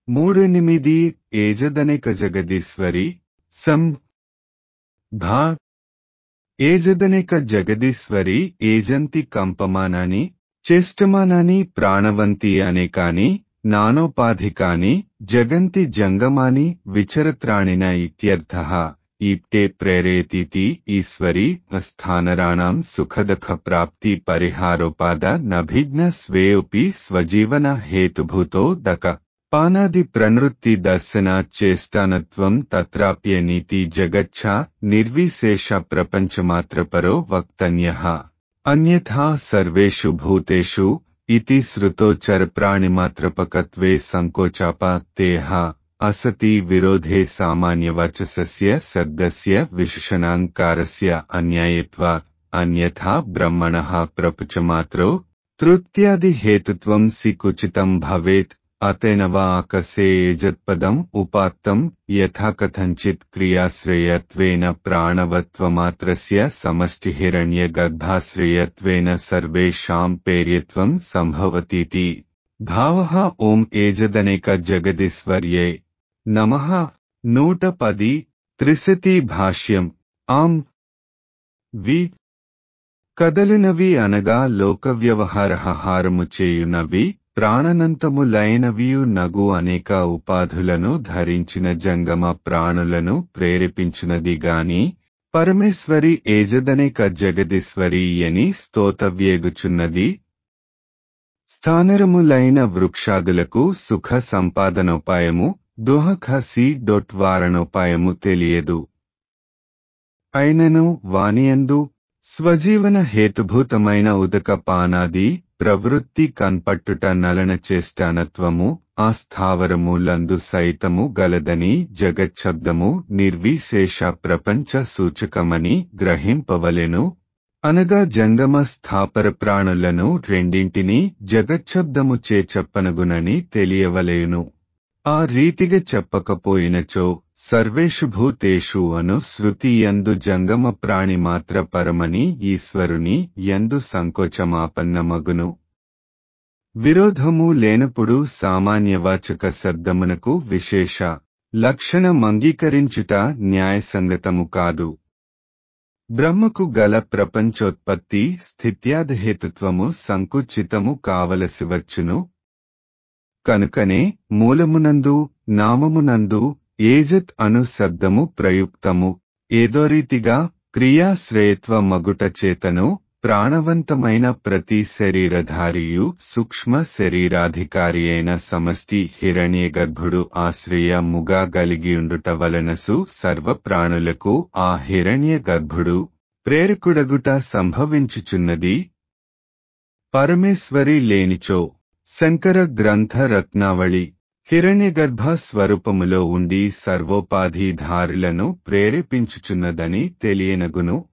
మూడెనిమిది ఏజదనేక జగదీశ్వరి సం భా ఏజదనేక జగదీశ్వరి ఏజంతి కంపమానాని చేష్టమానాని ప్రాణవంతి అనేకాని నానోపాధికాని జగంతి జంగమాని విచరత్రాణిన ఇత్యర్థః ఈప్టే ప్రేరేతీతి ఈశ్వరి స్థానరాణం సుఖదఖ ప్రాప్తి పరిహారోపాద నభిజ్ఞ స్వేయోపి స్వజీవన హేతుభూతో దక పానాది ప్రనృత్తి దర్శనాచ్చేష్టానత్వం తత్రాప్యనీతి జగచ్చ నిర్విశేష ప్రపంచమాత్రపరో వక్తన్యః అన్యథా సర్వేషు భూతేషు ఇతి శ్రుతోచరప్రాణిమాత్రపకత్వే సంకోచాపాత్తేహ అసతి విరోధే సామాన్యవచసస్య శబ్దస్య విశేషణాంకారస్య అన్యాయత్వ అన్యథా బ్రహ్మణః ప్రపంచమాత్రో తృత్యాది హేతుత్వం సికుచితం భవేత్ అతేన వా ఆకసే ఏజత్పదం ఉపాత్తం యథా కథంచిత్ క్రియాశ్రయత్వేన ప్రాణవత్వమాత్రస్య సమష్టిహిరణ్యగర్భాశ్రయత్వేన సర్వేషాం పేర్యత్వం సంభవతీతి భావః ఓం ఏజదనేక జగదీశ్వర్యే నమః నూట పది త్రిశతి భాష్యం ఆం వి కదలినవి అనగా లోక వ్యవహార హారము చేయునవి ప్రాణనంతములైనవియు నగు అనేక ఉపాధులను ధరించిన జంగమ ప్రాణులను ప్రేరేపించినది గాని పరమేశ్వరి ఏజదనేక జగదీశ్వరి అని స్తోతవ్యేగుచున్నది స్థానరములైన వృక్షాదులకు సుఖ సంపాదనోపాయము దుహఖసి డొట్ వారణోపాయము తెలియదు అయినను వానియందు స్వజీవన హేతుభూతమైన ఉదక పానాది ప్రవృత్తి కన్పట్టుట నలన చేష్టానత్వము ఆ స్థావరములందు సైతము గలదని జగచ్చబ్దము నిర్విశేష ప్రపంచ సూచకమని గ్రహింపవలెను అనగా జంగమ స్థాపర ప్రాణులను రెండింటినీ జగచ్చబ్దముచే చెప్పనగునని తెలియవలేను ఆ రీతిగా చెప్పకపోయినచో సర్వేషు భూతేషు అను శృతి యందు జంగమ ప్రాణి మాత్ర పరమని ఈశ్వరుని యందు సంకోచమాపన్నమగును విరోధము లేనప్పుడు సామాన్యవాచక శబ్దమునకు విశేష లక్షణమంగీకరించుట న్యాయసంగతము కాదు బ్రహ్మకు గల ప్రపంచోత్పత్తి స్థిత్యాదహేతుత్వము సంకుచితము కావలసి వచ్చును కనుకనే మూలమునందు నామమునందు ఏజత్ అను శబ్దము ప్రయుక్తము ఏదో రీతిగా క్రియాశ్రయత్వ మగుట చేతను ప్రాణవంతమైన ప్రతి శరీరధారియు సూక్ష్మ శరీరాధికారి అయిన సమష్టి హిరణ్యగర్భుడు ఆశ్రయముగా గలిగియుండుట వలనసు సర్వ ప్రాణులకు ఆ హిరణ్య గర్భుడు ప్రేరకుడగుట సంభవించుచున్నది పరమేశ్వరి లేనిచో శంకర గ్రంథ రత్నావళి హిరణ్యగర్భ స్వరూపములో ఉండి సర్వోపాధిధారులను ప్రేరేపించుచున్నదని తెలియనగును